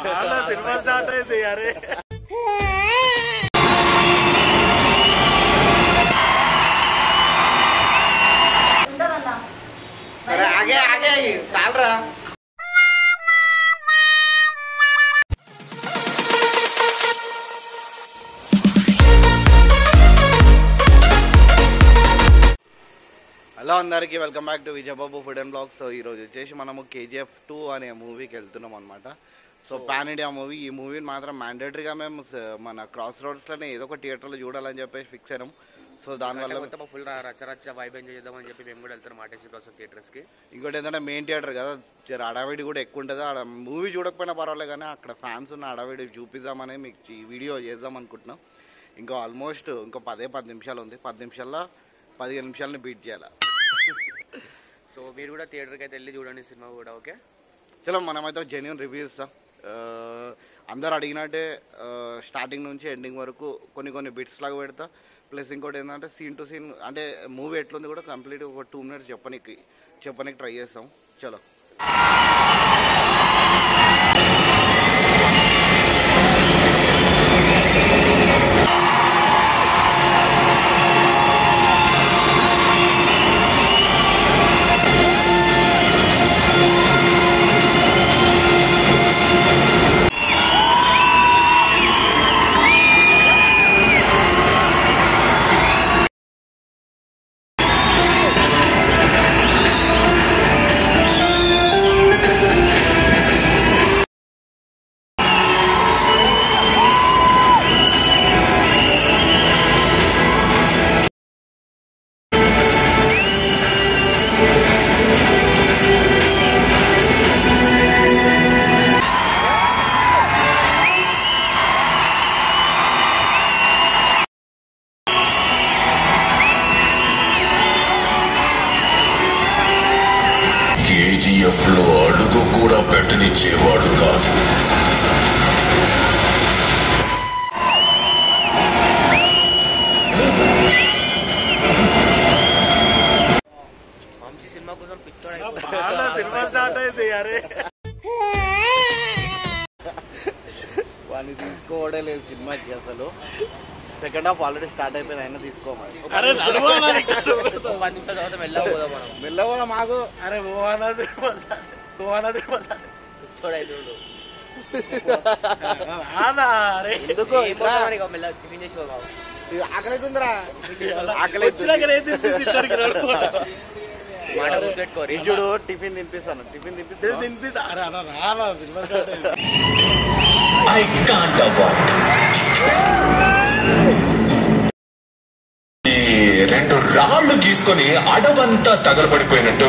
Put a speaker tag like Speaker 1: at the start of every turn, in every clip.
Speaker 1: Cinema start అయింది అరే
Speaker 2: ఉండదన్నా
Speaker 3: సరే ఆగే ఆగే చాలరా హలో అందరికీ welcome back to Vijayababu food and blogs so ఈరోజు వచ్చేసి మనము కేజీఎఫ్ టూ అనే మూవీకి వెళ్తున్నాం అనమాట సో పాన్ ఇండియా మూవీ ఈ మూవీని మాత్రం మ్యాండేటరీగా మేము స- మన క్రాస్ రోడ్స్లోనే ఏదో ఒక థియేటర్లో చూడాలని చెప్పేసి ఫిక్స్ అయినాం సో దానివల్ల
Speaker 4: మొత్తం ఫుల్ రచ్చ రచ్చ వైబ్ ఎంజాయ్ చేద్దామని చెప్పి మేము కూడా వెళ్తాం ఆర్టీసీ కోసం థియేటర్స్ కి
Speaker 3: ఇంకోటి ఏంటంటే మెయిన్ థియేటర్ కదా జర అడవిడి కూడా ఎక్కువ ఉంటుంది ఆడ మూవీ చూడకపోయినా పర్వాలేదు కానీ అక్కడ ఫ్యాన్స్ ఉన్న అడవిడి చూపిద్దామని మీకు ఈ వీడియో చేద్దాం అనుకుంటున్నాం ఇంకో ఆల్మోస్ట్ ఇంకో పదే పది నిమిషాలు ఉంది పది నిమిషాల్లో పదిహేను నిమిషాలని బీట్ చేయాలి
Speaker 4: సో మీరు కూడా థియేటర్కి అయితే వెళ్ళి చూడండి సినిమా కూడా ఓకే
Speaker 3: చలో మనమైతే జెన్యున్ రివ్యూ ఇస్తాం ఆ, అందరు అడిగినట్టే స్టార్టింగ్ నుంచి ఎండింగ్ వరకు కొన్ని కొన్ని బిట్స్ లాగా పెడతా ప్లస్ ఇంకోటి ఏంటంటే సీన్ టు సీన్ అంటే మూవీ ఎట్లుంది కూడా కంప్లీట్ ఒక టూ మినిట్స్ చెప్పనికి చెప్పనికి ట్రై చేస్తాం చలో
Speaker 5: కేజీఎఫ్ లో అడుగు కూడా పెట్టనిచ్చేవాడు కాదు
Speaker 4: వంశీ సినిమా కోసం పిచ్చోడు
Speaker 1: బాగా సినిమా స్టార్ట్ అయింది అరే
Speaker 3: వాడిని తీసుకోవడే లేదు సినిమాకి అసలు సెకండ్ హాఫ్ ఆల్రెడీ స్టార్ట్ అయిపోయింది అయినా తీసుకోమని
Speaker 1: అరే నడవాలా నీకు?
Speaker 4: పది నిమిషాల తర్వాత మెల్లగా పోదాం మనం
Speaker 3: మెల్లగా మాకు
Speaker 1: అరే ఓనా సినిమా స్టార్ట్ ఓనా సినిమా స్టార్ట్
Speaker 4: పిచ్చోడు అయితే ఉండు.
Speaker 1: ఆనా అరే
Speaker 3: ఎందుకు
Speaker 4: ఏం పోతామని ఇక మెల్లగా టిఫిన్ చేసి పోదాం
Speaker 3: ఆకలి అవుతుందిరా ఆకలి
Speaker 1: వచ్చినాక నేను తినిపిస్తే ఇద్దరికి నడవాలి.
Speaker 4: మాట గుర్తుపెట్టుకోరి
Speaker 3: చూడు టిఫిన్ తినిపిస్తాను టిఫిన్
Speaker 1: నేను
Speaker 3: తినిపిస్తాను
Speaker 1: తినిపిస్తా అరే అన్న రానా సినిమా స్టార్ట్ అయింది
Speaker 5: ఐ కాంట్ అవాయిడ్ ఈ రెండు రాళ్ళు గీసుకొని అడవంతా తగలబడిపోయినట్టు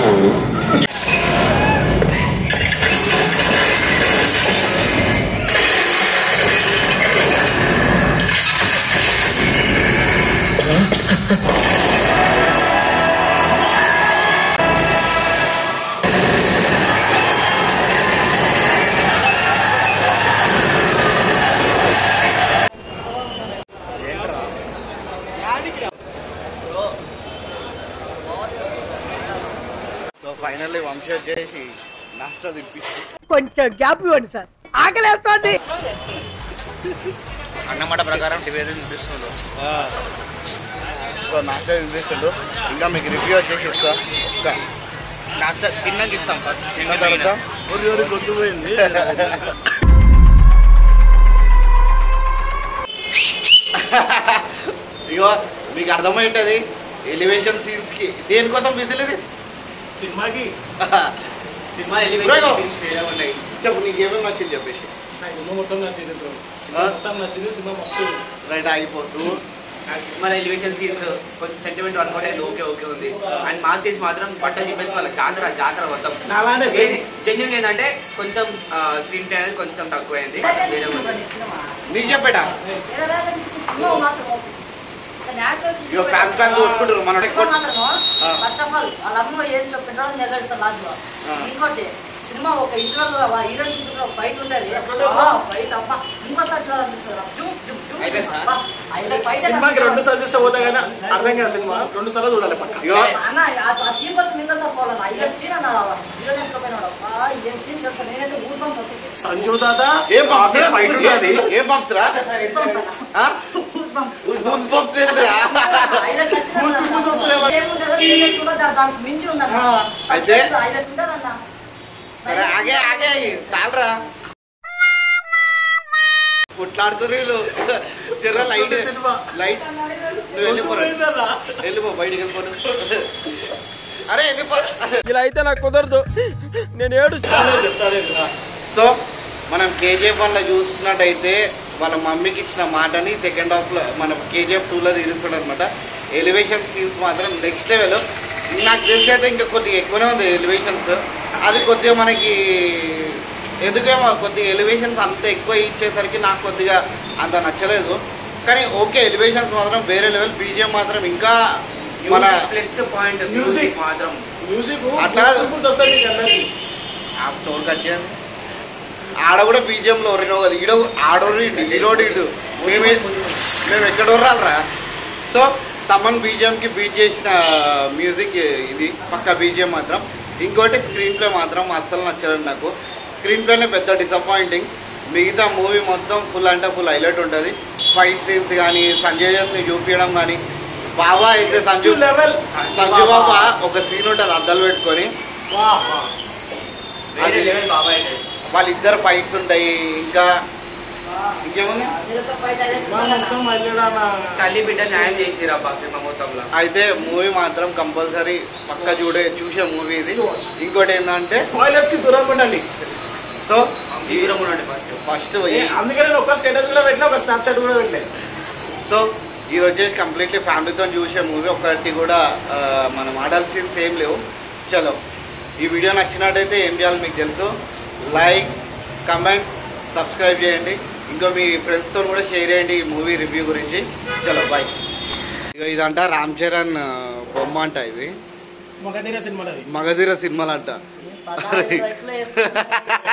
Speaker 3: సో ఫైనల్లీ వంశీ వచ్చేసి నాస్తా తినిపించి
Speaker 6: కొంచెం గ్యాప్ ఇవ్వండి సార్ ఆకలేస్తోంది
Speaker 4: అన్నమాట ప్రకారం టిఫిన్ వినిపిస్తుండ్రు
Speaker 3: సో నాస్తా తినిపిస్తుండ్రు ఇంకా మీకు రివ్యూ వచ్చేసి ఇస్తా ఇంకా
Speaker 4: నాకు తిన్నాక ఇస్తాం ఫస్ట్
Speaker 3: తిన్న తర్వాత
Speaker 1: ఒరి ఒరి గొంతు పోయింది
Speaker 3: ఇగో మీకు అర్థమైంటది ఎలివేషన్ సీన్స్ కి దేనికోసం విసిలేదు
Speaker 1: సినిమాకి
Speaker 4: సినిమా
Speaker 3: బ్రో. చెప్పు నీకేమేమి నచ్చింది చెప్పేసి
Speaker 1: నాకు సినిమా మొత్తం నచ్చింది బ్రో సినిమా
Speaker 3: ఆ?
Speaker 1: మొత్తం నచ్చింది సినిమా మస్తు
Speaker 3: రైట్ అయిపోతూ
Speaker 4: సినిమా ఎలివేషన్ సీన్స్ కొంచెం సెంటిమెంట్ వర్కౌట్ అయ్యి ఓకే ఓకే ఉంది అండ్ మా సీన్స్ మాత్రం బట్టలు చెప్పేసి వాళ్ళ జాతర జాతర మొత్తం
Speaker 1: అలానే same.
Speaker 4: జెన్యున్ ఏంటంటే కొంచెం స్క్రీన్ టైం అనేది కొంచెం తక్కువైంది వేరే ఉంది.
Speaker 3: నీకు చెప్పేటా
Speaker 2: సినిమా మాత్రం
Speaker 3: ఇగో ఫ్యాన్స్ ఫ్యాన్స్ కొట్టుకుంటారు మన ఆ.
Speaker 2: ఫస్ట్ ఆఫ్ ఆల్ వాళ్ళ అమ్మ ఏం చెప్పిందో నెగడిస్తారు లాస్ట్ లో
Speaker 3: ఆ.
Speaker 2: ఇంకోటి సినిమా ఒక ఇంట్లో హీరోయిన్ తీసుకుంటే ఒక ఫైట్ ఉంటుంది ఫైట్ అబ్బా ఇంకోసారి చూడాలనిపిస్తుంది జుమ్ జుమ్ జుమ్ అబ్బా, హైలైట్ ఫైట్
Speaker 1: సినిమాకి రెండు సార్లు చూస్తే పోతా కానీ అర్థం కాదు సినిమా రెండు సార్లు చూడాలి పక్క
Speaker 3: ఇగో
Speaker 2: అన్న ఆ- ఆ సీన్ కోసం ఇంకా సార్ పోవాలన్న హైలైట్ సీన్ అన్న హీరో నేర్చుకోపోయినాడు అబ్బా ఏం సీన్ తెలుసా నేనైతే ఊరు పంప్ వస్తుంది
Speaker 1: సంజు దాదా
Speaker 3: ఏం పంప్స్
Speaker 1: ఫైట్ ఉన్నది
Speaker 3: ఏం పంప్స్ రా ఆ?
Speaker 2: ఊరు పంప్
Speaker 3: బూస్ పంప్స్ ఏందిరా
Speaker 2: హైలైట్
Speaker 1: పూస్ పూస్ వస్తలేవా?
Speaker 2: ఏముండదు హైలైట్ కూడా దా- దానికి మించి ఉందన్న
Speaker 1: ఆ,
Speaker 3: అయితే?
Speaker 2: హైలైట్ ఉంటుందన్న
Speaker 3: సరే ఆగే ఆగే చాలరా కొట్లాడుతున్నారు వీళ్ళు జర లైట్
Speaker 1: సినిమా.
Speaker 3: లైట్ నువ్వు వెళ్ళిపో
Speaker 1: పోయిందన్నా.
Speaker 3: వెళ్ళిపో బయటికి వెళ్ళిపో అరే వెళ్ళిపో
Speaker 6: ఇలా అయితే నాకు కుదరదు నేను ఏడుస్తాను
Speaker 1: చెప్తాడే, చెప్తాడే కదా.
Speaker 3: సో మనం కేజీఎఫ్ వన్లో చూసుకున్నట్టయితే వాళ్ళ మమ్మీకి ఇచ్చిన మాటని సెకండ్ హాఫ్లో మన కేజీఎఫ్ టూలో తీరుస్తాడు అనమాట ఎలివేషన్ సీన్స్ మాత్రం నెక్స్ట్ లెవెల్ నాకు తెలిసి అయితే ఇంకా కొద్దిగా ఎక్కువనే ఉంది ఎలివేషన్స్ అది కొద్దిగా మనకి ఎందుకేమో కొద్దిగా ఎలివేషన్స్ అంత ఎక్కువ ఇచ్చేసరికి నాకు కొద్దిగా అంత నచ్చలేదు కానీ ఓకే ఎలివేషన్స్ మాత్రం వేరే లెవెల్ బీజిఎం మాత్రం ఇంకా మన
Speaker 4: ప్లస్ పాయింట్
Speaker 1: Music.
Speaker 4: మ్యూజిక్ మాత్రం
Speaker 1: మ్యూజిక్
Speaker 3: అట్లా-
Speaker 1: పూస్ పూస్ వస్తుంది నీకు అందరికి
Speaker 3: ఆ టోల్ కట్ చేయండి ఆడ కూడా బీజిఎంలో ఒరినో కదా ఈడ ఆడోడు ఈరోడు ఇడు మేము మేము ఎక్కడ రా సో తమన్ బీజిఎంకి బీట్ చేసిన మ్యూజిక్ ఇది పక్క బీజిఎం మాత్రం ఇంకోటి స్క్రీన్ ప్లే మాత్రం అస్సలు నచ్చలేదు నాకు స్క్రీన్ ప్లేనే పెద్ద డిసప్పాయింటింగ్ మిగతా మూవీ మొత్తం ఫుల్ అంటే ఫుల్ హైలైట్ ఉంటుంది ఫైట్ సీన్స్ కానీ సంజయ్ దత్ని చూపించడం కానీ బాబా అయితే సంజు
Speaker 1: లెవెల్
Speaker 3: సంజు బాబా ఒక సీన్ ఉంటుంది అద్దాలు పెట్టుకొని
Speaker 1: వా
Speaker 4: వేరే
Speaker 3: అది-
Speaker 4: లెవెల్ బాబాయ్
Speaker 3: వాళ్ళిద్దరు ఫైట్స్ ఉంటాయి ఇంకా ఇంకేముంది
Speaker 2: హీరోతో ఫైట్ హైలైట్
Speaker 1: సినిమా మొత్తం మళ్ళీ
Speaker 4: తల్లి బిడ్డ న్యాయం చేసిరా బా సినిమా మొత్తంలో
Speaker 3: అయితే మూవీ మాత్రం కంపల్సరీ పక్క చూడే చూసే మూవీ ఇది ఇంకోటి ఏంటంటే
Speaker 1: స్పాయిలర్స్ కి దూరంగా ఉండండి
Speaker 3: సో
Speaker 4: దూరం ఉండండి ఫస్ట్
Speaker 3: ఫస్ట్
Speaker 1: ఏ, అందుకే నేను ఒక స్టేటస్ కూడా పెట్టినా ఒక స్నాప్చాట్ కూడా పెట్టలేదు
Speaker 3: సో ఇది వచ్చేసి కంప్లీట్లీ ఫ్యామిలీతో చూసే మూవీ ఒకటి కూడా ఆ, మనం ఆడాల్సిన సేమ్ లేవు చలో ఈ వీడియో నచ్చినట్టయితే ఏం చేయాలి మీకు తెలుసు లైక్ కమెంట్ సబ్స్క్రైబ్ చేయండి ఇంకో మీ ఫ్రెండ్స్తో కూడా షేర్ చేయండి ఈ మూవీ రివ్యూ గురించి చలో బాయ్ ఇక ఇదంట రామ్ చరణ్ ఆ, బొమ్మ అంట ఇది
Speaker 1: మగధీర సినిమా అది
Speaker 3: మగధీర సినిమాలు అంట
Speaker 2: పదహారు వయసులో వేసుకున్నాడు.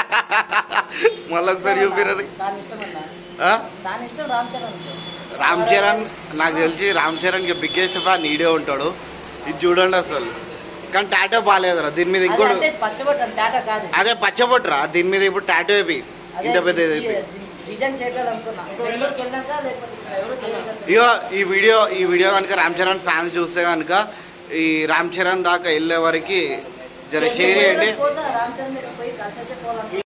Speaker 3: మళ్ళీ ఒకసారి చూపిరని
Speaker 2: చాలా ఇష్టం అన్న
Speaker 3: ఆ?
Speaker 2: చాలా ఇష్టం రామ్ చరణ్
Speaker 3: రామ్ చరణ్ నాకు తెలిసి రామ్ చరణ్కి బిగ్గెస్ట్ ఫ్యాన్ ఈడే ఉంటాడు ఇది చూడండి అసలు కానీ టాటో బాగాలేదురా దీని మీద
Speaker 2: అది
Speaker 3: ఇంకోటి
Speaker 2: అంటే పచ్చబొట్టు టాటా కాదు
Speaker 3: అదే పచ్చబొట్టురా దీని మీద ఇప్పుడు టాటో వేపి ఇంత పెద్ద వేపి
Speaker 2: డిజైన్ చేయలేదు అనుకున్నా బెంగళూరుకి వెళ్ళాక లేకపోతే ఇక్కడ ఎవరు తెలియదు
Speaker 3: ఇగో ఈ వీడియో ఈ వీడియో కనుక రామ్ చరణ్ ఫ్యాన్స్ చూస్తే కనుక ఈ రామ్ చరణ్ దాకా వెళ్ళే వరకు జర షేర్ చేయండి
Speaker 2: పోతా రామ్ చరణ్ దగ్గర పోయి కలిసేసే పోవాలనుకున్నా